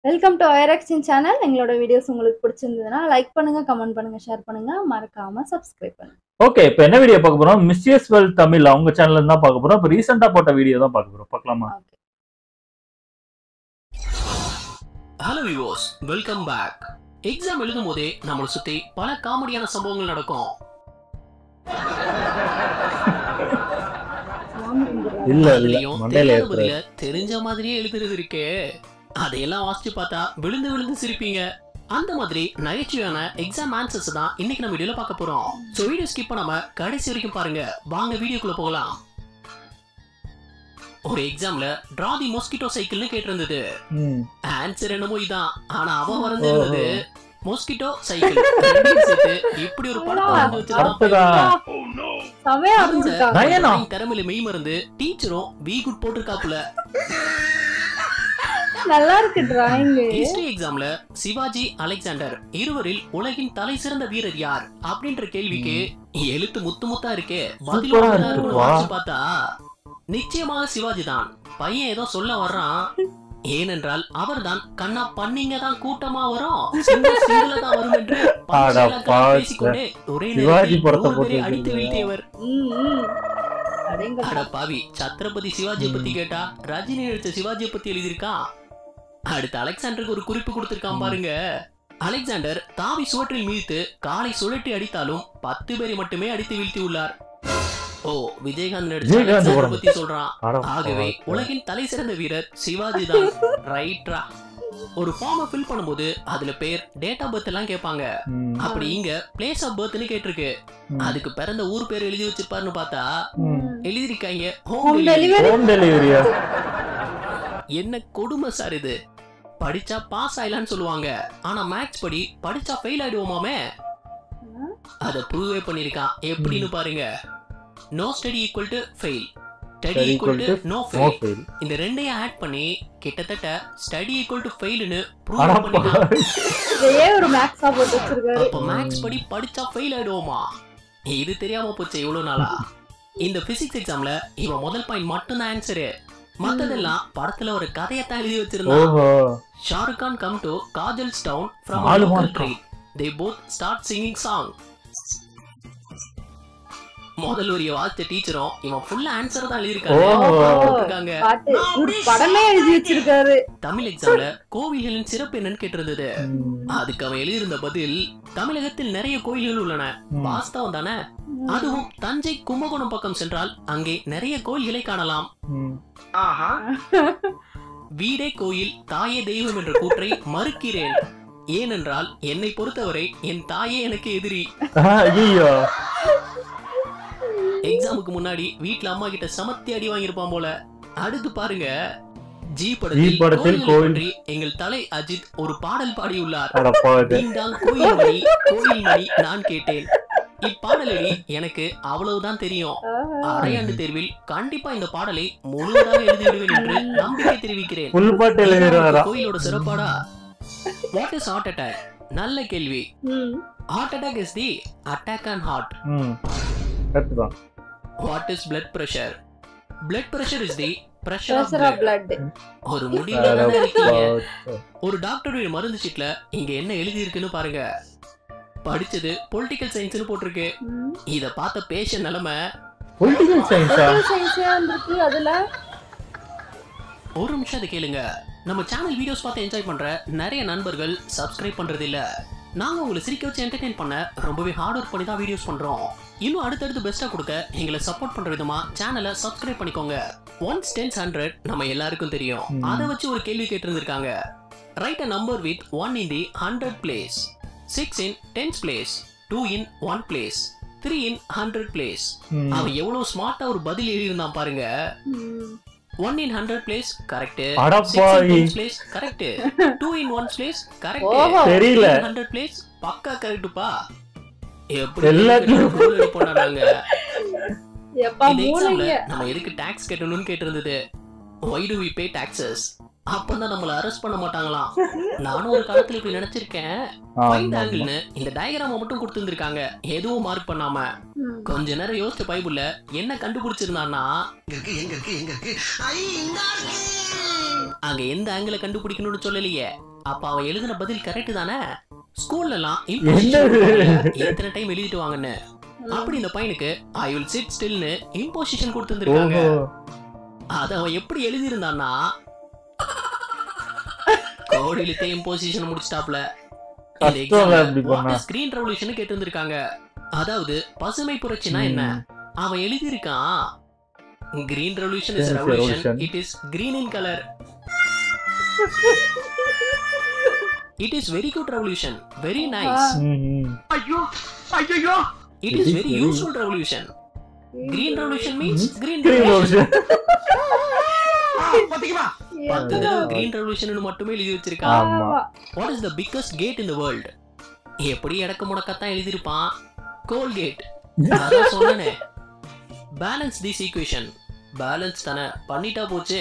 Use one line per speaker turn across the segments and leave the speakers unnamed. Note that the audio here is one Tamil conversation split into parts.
வெல்கம் டு ஐரக்ஷன் சேனல் எங்களோட வீடியோஸ் உங்களுக்கு பிடிச்சிருந்ததுன்னா லைக் பண்ணுங்க கமெண்ட் பண்ணுங்க ஷேர் பண்ணுங்க மறக்காம சப்ஸ்கிரைப் பண்ணுங்க
ஓகே இப்போ என்ன வீடியோ பார்க்க போறோம் மிஸ்யூஸ் வெல் தமிழ் அவங்க சேனல்ல இருந்து தான் பார்க்க போறோம் இப்போ ரீசெண்டா போட்ட வீடியோ தான் பார்க்க போறோம் பார்க்கலாமா
ஹலோ விவோஸ் வெல்கம் பேக் எக்ஸாம் எழுதும் போதே நம்மளை சுத்தி பல காமெடியான சம்பவங்கள் நடக்கும்
இல்ல இல்ல
அதுலயும்
மண்டையில
தெரியாத
ஏத்துறது
பதில தெரிஞ்ச மாதிரியே எழுதுறது இருக்கே அதையெல்லாம் வாசிச்சு பார்த்தா விழுந்து விழுந்து சிரிப்பீங்க அந்த மாதிரி நகைச்சுவையான எக்ஸாம் ஆன்சர்ஸ் தான் இன்னைக்கு நம்ம வீடியோல பார்க்க போறோம் சோ வீடியோ ஸ்கிப் பண்ணாம கடைசி வரைக்கும் பாருங்க வாங்க வீடியோக்குள்ள போகலாம் ஒரு எக்ஸாம்ல டிரா தி மொஸ்கிட்டோ சைக்கிள்னு கேட்டிருந்தது
ம்.
ஆன்சர் என்னமோ இதான் ஆனா அவன் வரைஞ்சிருந்தது மொஸ்கிட்டோ சைக்கிள் ரெண்டையும் சேர்த்து இப்படி ஒரு படம் வரைஞ்சு வச்சிருந்தான்
கரெக்டுதான்
செமையா
அதோட
இருந்துருக்காங்க
நயனா.
drawing திறமையில மெய் மருந்து டீச்சரும் வி குட் போட்டிருக்காப்புல
நல்லா இருக்கு டிராயிங்
ஹிஸ்டரி எக்ஸாம்ல சிவாஜி அலெக்சாண்டர் இருவரில் உலகின் தலை சிறந்த வீரர் யார் அப்படின்ற கேள்விக்கு எழுத்து முத்து முத்தா இருக்கே பதில்
சூப்பரா
அப்படிதான்
இருக்கு,
இருக்கும்னு
வா.
வாசிச்சு பார்த்தா நிச்சயமாக சிவாஜி தான் பையன் ஏதோ சொல்ல வர்றான் ஏனென்றால் அவர்தான் கண்ணா பண்ணீங்க தான் கூட்டமா வரும் சிங்கிள் சிங்கிளா தான் வரும் என்று
அட
பஞ்சாயத்து
பாவிச்ச.
பேசிக்கொண்டே ஒரே
சிவாஜி
நேரத்தில்
படத்தை
நூறு பேரை
போட்டு
அடித்து
வச்சிருக்கீங்க.
வீழ்த்தியவர்
ம், ம். அடேங்கப்பா.
அட பாவி சத்ரபதி சிவாஜியை பத்தி கேட்டா ரஜினி நடிச்ச சிவாஜியை பத்தி எழுதியிருக்கான் அடுத்து அலெக்சாண்டருக்கு ஒரு குறிப்பு கொடுத்திருக்கான் பாருங்க அலெக்சாண்டர் தாவி சுவற்றில் மீழ்த்து காலை சுழற்றி அடித்தாலும் பத்து பேரை மட்டுமே அடித்து வீழ்த்தி உள்ளார் ஓ விஜயகாந்த் நடிச்ச
விஜயகாந்த்
அலெக்சாண்டர்
படம்.
பத்தி சொல்றான்
அட
ஆகவே
பாவிச்ச.
உலகின் தலை சிறந்த வீரர் சிவாஜி தான் ரைட்ரா ஒரு ஃபார்மை ஃபில் பண்ணும்போது அதுல பேர் டேட் ஆஃப் பர்த் எல்லாம் கேட்பாங்க
ம்.
அப்படி இங்க பிளேஸ் ஆஃப் பர்த்னு கேட்டிருக்கு
ம்.
அதுக்கு பிறந்த ஊர் பேர் எழுதி வச்சிருப்பாருன்னு பார்த்தா
ம்.
எழுதிருக்காங்க
Home
home delivery
delivery.
Home டெலிவரியா
என்ன கொடுமை சார் இது படிச்சா பாஸ் ஆயிலான்னு சொல்லுவாங்க ஆனா மேக்ஸ் படி படிச்சா ஃபெயில் ஆயிடுவோமாமே அத ப்ரூவே பண்ணிருக்கான் எப்படின்னு பாருங்க no study equal to fail study
Study
equal to
equal
no
no
fail
fail
இந்த ரெண்டையும் ஆட் பண்ணி கிட்டத்தட்ட ஸ்டடி ஈக்குவல் டு ஃபெயில்னு
அட
ப்ரூவ் பண்ணிட்டான்
பாவி.
இதையே ஒரு மேக்ஸா போட்டு வச்சிருக்காரு
அப்ப மேக்ஸ் படி படிச்சா ஃபெயில் ஆயிடுவோமா இது தெரியாம போச்சு இவ்வளவு நாளா இந்த பிசிக்ஸ் எக்ஸாம்ல இவன் முதல் பாயிண்ட் மட்டும் தான் ஆன்சரு மத்ததெல்லாம் படத்துல ஒரு கதையத்தான் எழுதி வச்சிருந்தான்
ஓஹோ
Shahrukh Khan come to Kajal's town from
நாலு
லோக்கல்
mark ஆ?
Train they both start singing song முதல் வரிய வாசிச்ச டீச்சரும் இவன் ஃபுல் ஆன்சர் தான் எழுதியிருக்காங்க
ஓஹோ.
போட்டிருக்காங்க
பாட்டு ஒரு படமே எழுதி வச்சிருக்காரு
தமிழ் எக்ஸாம்ல கோவில்களின் சிறப்பு என்னன்னு கேட்டிருந்தது
ம்.
அதுக்கு அவன் எழுதியிருந்த பதில் தமிழகத்தில் நிறைய கோயில்கள் உள்ளன
ம்.
வாஸ்தவம் தானே அதுவும் தஞ்சை கும்பகோணம் பக்கம் சென்றால் அங்கே நிறைய கோயில்களை காணலாம்
ம்.
வீடே கோயில் தாயே தெய்வம் என்ற கூற்றை மறுக்கிறேன் ஏனென்றால் என்னை பொறுத்தவரை என் தாயே எனக்கு எதிரி
ஆ, ஐயோ
எக்ஸாமுக்கு முன்னாடி வீட்ல அம்மா கிட்ட சமத்தி அடி வாங்கியிருப்பான் போல அடுத்து பாருங்க ஜி
ஜி
படத்தில்
படத்தில்
கோயில்களை
கோயில்.
பற்றி எங்கள் தலை அஜித் ஒரு பாடல் பாடியுள்ளார்
அட பாவி.
டிங் டாங் கோயில் மணி கோயில் மணி நான் கேட்டேன் இப்பாடலடி எனக்கு அவ்வளவுதான் தெரியும்
ஆஹா.
அரையாண்டு தேர்வில் கண்டிப்பா இந்த பாடலை முழுவதாக எழுதி விடுவேன் என்று நம்பிக்கை தெரிவிக்கிறேன்
ஃபுல் பாட்டு எழுதிடுவாரா
கோயிலோட சிறப்பாடா வாட் இஸ் ஹார்ட் அட்டாக் நல்ல கேள்வி
ம்.
Heart attack is the attack on heart
ம் கரெக்ட் தான்
what is blood pressure blood pressure is the pressure
Pressure of
of
blood.
ஒரு முடிவுல
அட
தானே இருக்கீங்க
பாவி.
ஒரு டாக்டருடைய மருந்து ஷீட்ல இங்க என்ன எழுதி இருக்குன்னு பாருங்க படிச்சது பொலிட்டிக்கல் சயின்ஸ்னு போட்டிருக்கு
ம்.
இத பார்த்த பேஷன் நிலைமை
Political science ஆ?
Social science ஏ வந்திருக்கு அதுல
ஒரு நிமிஷம் அதை கேளுங்க நம்ம சேனல் வீடியோஸ் பார்த்து என்ஜாய் பண்ற நிறைய நண்பர்கள் சப்ஸ்கிரைப் பண்றது இல்ல நாங்க உங்களை சிரிக்க வச்சு என்டர்டைன் பண்ண ரொம்பவே ஹார்ட் ஒர்க் பண்ணி தான் வீடியோஸ் பண்றோம் இன்னும் அடுத்தடுத்து பெஸ்ட்டா கொடுக்க எங்களை சப்போர்ட் பண்ற விதமா சேனலை சப்ஸ்கிரைப் பண்ணிக்கோங்க ஒன்ஸ் டென்ஸ் ஹண்ட்ரட் நம்ம எல்லாருக்கும் தெரியும்
ம்.
அதை வச்சு ஒரு கேள்வி கேட்டிருந்திருக்காங்க write a number with one in the hundred place six in tens place two in one place three in hundred place
ம்.
அவன் எவ்வளவு ஸ்மார்ட்டா ஒரு பதில் எழுதியிருந்தான் பாருங்க
ம்.
One in hundred place correct
அட
சிக்ஸ் இன்
பாவி.
Tens place correct two in one place correct
ஓஹோ.
தெரியல
ஹண்ட்ரட் பிளேஸ் பக்கா கரெக்ட்பா எப்படி
எல்லாத்துலயும்
எல்லாத்தையும் போனாங்க
எப்பா
இந்த எக்ஸாம்ல
மூளைங்க
நம்ம எதுக்கு டாக்ஸ் கட்டணும்னு கேட்டிருந்தது why do we pay taxes அப்பதான் நம்மள அரெஸ்ட் பண்ண மாட்டாங்களாம் நானும் ஒரு காலத்துல இப்படி நினைச்சிருக்கேன் ஃபைண்ட்
ஆமா, ஆமா.
ஆங்கிள்னு இந்த டயக்ராம மட்டும் கொடுத்துருந்துருக்காங்க எதுவும் மார்க் பண்ணாம
ம்.
கொஞ்ச நேரம் யோசிச்ச பைபிள்ல என்ன கண்டுபிடிச்சிருந்தான்னா
எங்க இருக்கு எங்க இருக்கு எங்க இருக்கு ஐ இந்தா இருக்கு
அங்க எந்த ஆங்கிள கண்டுபிடிக்கணும்னு சொல்லலையே அப்ப அவன் எழுதின பதில் கரெக்ட் தானே ஸ்கூல்ல எல்லாம்
என்னது?
imposition எத்தனை டைம் எழுதிட்டு வாங்கன்னு அப்படி இந்த பையனுக்கு ஐ வில் சிட் ஸ்டில்னு இம்போசிஷன் கொடுத்துருந்துருக்காங்க
ஓஹோ
அத அவன் எப்படி எழுதியிருந்தான்னா கோடிலித்தே இம்போசிஷன் முடிச்சிட்டாப்ல
கஷ்டம்ல இப்படி பண்ணா.
ஸ்கிரீன் ரெவல்யூஷன் கேட்டு வந்திருக்காங்க அதாவது பசுமை புரட்சினா என்ன அவன் எழுதியிருக்கான் green revolution is
Yes,
revolution
revolution.
It is green in colour it is very good revolution very nice
ம், ம்.
It
It
is
is
very
very-
useful revolution green revolution means green
Green
revolution
revolution.
பத்து தடவை கிரீன் ரெவல்யூஷன் மட்டுமே எழுதி வச்சிருக்கான்
ஆமா
what is the biggest cat in the world எப்படி இடக்க முடக்கத்தான் எழுதியிருப்பான் கோல்கேட் அதான் சொன்னனே பேலன்ஸ் திஸ் ஈக்குவேஷன் பேலன்ஸ் தானே பண்ணிட்டா போச்சு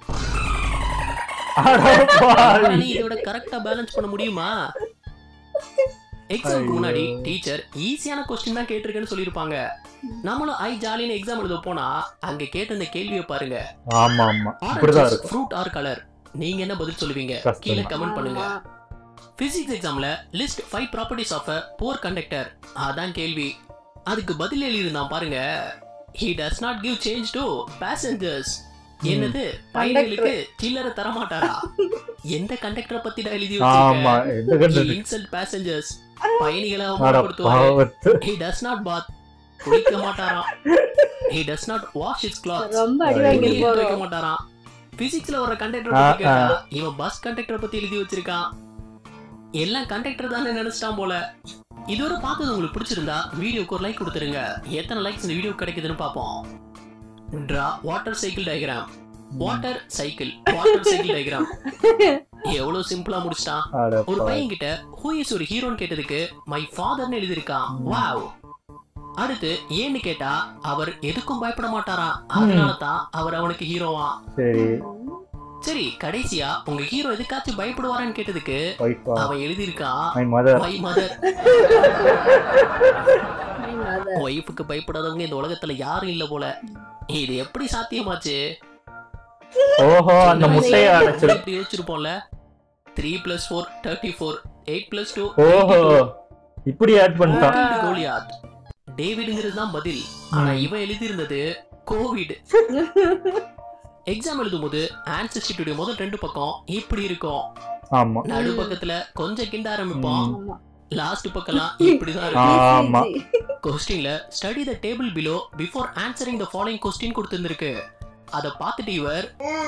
அட பாவி.
நீ இதோட கரெக்டா பேலன்ஸ் பண்ண முடியுமா எக்ஸாமுக்கு
ஐயோ.
முன்னாடி டீச்சர் ஈஸியான கொஸ்டின் தான் கேட்டிருக்கேன்னு சொல்லியிருப்பாங்க நம்மளும் ஐ ஜாலின்னு எக்ஸாம் எழுத போனா அங்க கேட்ட இந்த கேள்வியை பாருங்க
ஆமா ஆமா இப்படிதான் இருக்கும்
ஃப்ரூட் ஆர் கலர் நீங்க என்ன பதில் சொல்லுவீங்க
கஷ்டம்
கீழே
தான்.
கமெண்ட் பண்ணுங்க பிசிக்ஸ் எக்ஸாம்ல list five properties of a poor conductor அதான் கேள்வி அதுக்கு பதில் எழுதியிருந்தான் பாருங்க he does not give change to passengers என்னது பயணிகளுக்கு சில்லறை தர மாட்டாரா எந்த கண்டக்டரை பத்தி தான் எழுதி
ஆமா
வச்சிருக்க
எந்த கண்டு
இன்சல்ட் பேசஞ்சர்ஸ் பயணிகளை
அட
அவமானப்படுத்துவாரு
பாவத்து
ஹி டஸ் நாட் பாத் குளிக்க மாட்டாராம் he does not wash his clothes
ரொம்ப அடி
ஐயோ.
துணி
வாங்கி
எடுத்து வைக்க மாட்டாராம் பிசிக்ஸ்ல வர கண்டக்டர்
ஆ,
பத்தி கேட்டா இவன் பஸ் கண்டக்டர் பத்தி எழுதி வச்சிருக்கான் எல்லாம் கண்டக்டர் தானே நினைச்சிட்டான் போல இதோட பார்த்தது உங்களுக்கு பிடிச்சிருந்தா வீடியோக்கு ஒரு லைக் கொடுத்துருங்க எத்தனை லைக்ஸ் இந்த வீடியோ கிடைக்குதுன்னு பார்ப்போம் draw water cycle diagram water cycle water cycle diagram எவ்வளவு சிம்பிளா முடிச்சிட்டான்
அட
ஒரு
பாவி.
பையன் கிட்ட ஹூ இஸ் ஒரு ஹீரோன்னு கேட்டதுக்கு மை ஃபாதர்னு எழுதியிருக்கான் வாவ் அடுத்து ஏன்னு கேட்டா அவர் எதுக்கும் பயப்பட மாட்டாராம் அதனால தான் அவர் அவனுக்கு ஹீரோவா
சரி
சரி கடைசியா உங்க ஹீரோ எதுக்காச்சும் பயப்படுவாரான்னு கேட்டதுக்கு
ஒய்ஃபா
அவன் எழுதியிருக்கான்
மை மதர்
மை மதர்
அது
ஒய்ஃபுக்கு பயப்படாதவங்க இந்த உலகத்துல யாரும் இல்ல போல இது எப்படி சாத்தியமாச்சு
ஓஹோ அந்த முட்டையை அடைச்சிரு
இப்படி யோசிச்சிருப்போம்ல three plus four thirty four eight plus two
ஓஹோ இப்படி ஆட் பண்ணிட்டான்
கோலியாத் டேவிடுங்கிறது தான் பதில் ஆனா
ம்.
இவன் எழுதியிருந்தது கோவிட் எக்ஸாம் எழுதும்போது ஆன்சர் ஷீட்டுடைய முதல் ரெண்டு பக்கம் இப்படி இருக்கும்
ஆமா
நடு பக்கத்துல கொஞ்சம் கிண்ட ஆரம்பிப்போம்
ம்.
ஆமா.
லாஸ்ட் பக்கம்லாம் இப்படிதான்
ஆ.
இருக்கும்
ஆமா.
கொஸ்டின்ல study the table below before answering the following question கொடுத்திருந்திருக்கு அத பார்த்துட்டு இவர்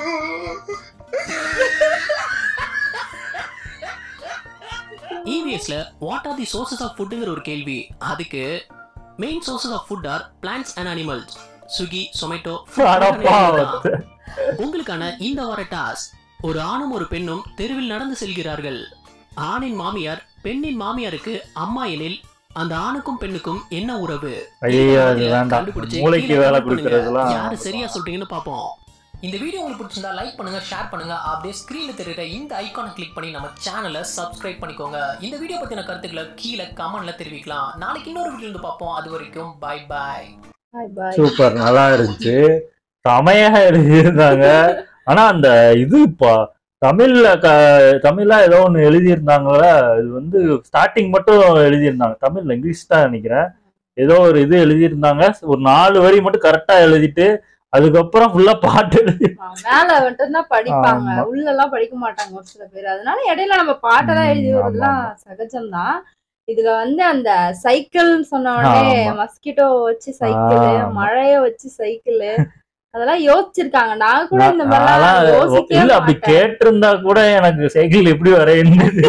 இவிஎஸ்ல what are the sources of ஃபுட்டுங்கிற ஒரு கேள்வி அதுக்கு main sources of food are plants and animals Swiggy Zomato
அட பாவத்து
உங்களுக்கான இந்த வார டாஸ்க் ஒரு ஆணும் ஒரு பெண்ணும் தெருவில் நடந்து செல்கிறார்கள் ஆணின் மாமியார் பெண்ணின் மாமியாருக்கு அம்மா எனில் அந்த ஆணுக்கும் பெண்ணுக்கும் என்ன உறவு
ஐயோ அது வேண்டாம்
கண்டுபிடிச்சு
மூளைக்கு
கீழே
வேலை
comment பண்ணுங்க.
கொடுக்கறதுலாம்
யாரு சரியா சொல்றீங்கன்னு பாப்போம் இந்த வீடியோ உங்களுக்கு பிடிச்சிருந்தா லைக் பண்ணுங்க ஷேர் பண்ணுங்க அப்படியே ஸ்கிரீன்ல தெரியுற இந்த ஐகானை கிளிக் பண்ணி நம்ம சேனலை சப்ஸ்கிரைப் பண்ணிக்கோங்க இந்த வீடியோ பத்தின கருத்துக்களை கீழே கமெண்ட்ல தெரிவிக்கலாம் நாளைக்கு இன்னொரு வீடியோ இருந்து பார்ப்போம் அது வரைக்கும் bye bye
Bye bye.
Super நல்லா இருந்துச்சு செமையாக எழுதியிருந்தாங்க ஆனா அந்த இது பா தமிழ்ல க தமிழ்ல ஏதோ ஒன்று எழுதியிருந்தாங்கள இது வந்து ஸ்டார்டிங் மட்டும் எழுதியிருந்தாங்க தமிழ்ல இங்கிலீஷ் தான் நினைக்கிறேன் ஏதோ ஒரு இது எழுதியிருந்தாங்க ஒரு நாலு வரி மட்டும் கரெக்டா எழுதிட்டு அதுக்கப்புறம் ஃபுல்லா பாட்டு எழுதி
ஆ, மேல மட்டும் தான் படிப்பாங்க
ஆமா.
உள்ள எல்லாம் படிக்க மாட்டாங்க ஒரு சில பேர் அதனால இடையில நம்ம பாட்டெல்லாம்
ம்,
எழுதி
ஆமா,
வரதுலாம் சகஜம்தான் இதுல வந்து அந்த சைக்கிள் சொன்ன உடனே
ஆமா.
மஸ்கிட்டோ வச்சு சைக்கிள்
ஆமா.
மழைய வச்சு சைக்கிள் அதெல்லாம் யோசிச்சிருக்காங்க நான் கூட இந்த
நான்லாம்
மாதிரிலாம் யோசிக்கவே
இல்ல அப்படி
மாட்டேன்.
கேட்டிருந்தா கூட எனக்கு சைக்கிள் எப்படி வரையுது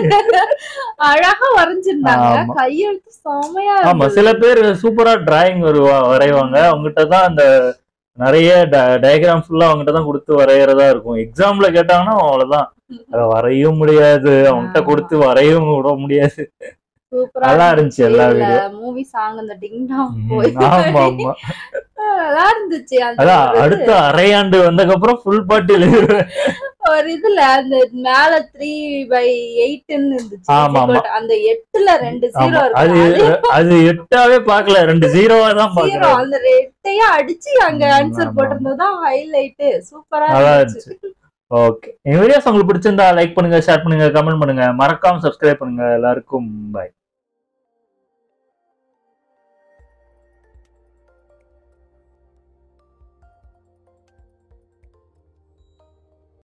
அழகா வரைஞ்சிருந்தாங்க
ஆமா.
கையெழுத்து செமையா
ஆமா
இருந்தது.
சில பேர் சூப்பரா டிராயிங் வருவா வரைவாங்க அவங்ககிட்ட தான் அந்த நிறைய டயக்ராம் ஃபுல்லா அவங்ககிட்ட தான் கொடுத்து வரையறதா இருக்கும் எக்ஸாம்ல கேட்டாங்கன்னா அவ்வளவுதான் அதை வரையவும் முடியாது அவங்ககிட்ட
ஆமா.
கொடுத்து வரையவும் விட முடியாது
சூப்பரா
நல்லா இருந்துச்சு எல்லா வீடியோ
மூவி சாங் அந்த டிங் டாங்
ம்,
போய்
ஆமா ஆமா
நல்லா இருந்துச்சு அந்த
அதான்
ஒரு இது.
அடுத்த அரையாண்டு வந்ததுக்கு அப்புறம் ஃபுல் பாட்டு எழுதுவேன்
ஒரு இதுல அந்த மேல த்ரீ பை எயிட்னு இருந்துச்சு
ஆமா, ஆமா.
But அந்த எட்டுல ரெண்டு ஜீரோ
ஆமா அது
இருக்கு
அது எட்டாவே பாக்கல ரெண்டு ஜீரோவா தான்
ஜீரோ
பாக்குறேன்
அந்த ரெட்டையும் அடிச்சு அங்க
ம்,
ஆன்சர்
ஆமா.
போட்டிருந்ததுதான் ஹைலைட் சூப்பரா
நல்லா
இருந்துச்சு
ஓகே என் வீடியோஸ் உங்களுக்கு பிடிச்சிருந்தா லைக் பண்ணுங்க ஷேர் பண்ணுங்க கமெண்ட் பண்ணுங்க மறக்காம சப்ஸ்கிரைப் பண்ணுங்க எல்லாருக்கும் பாய்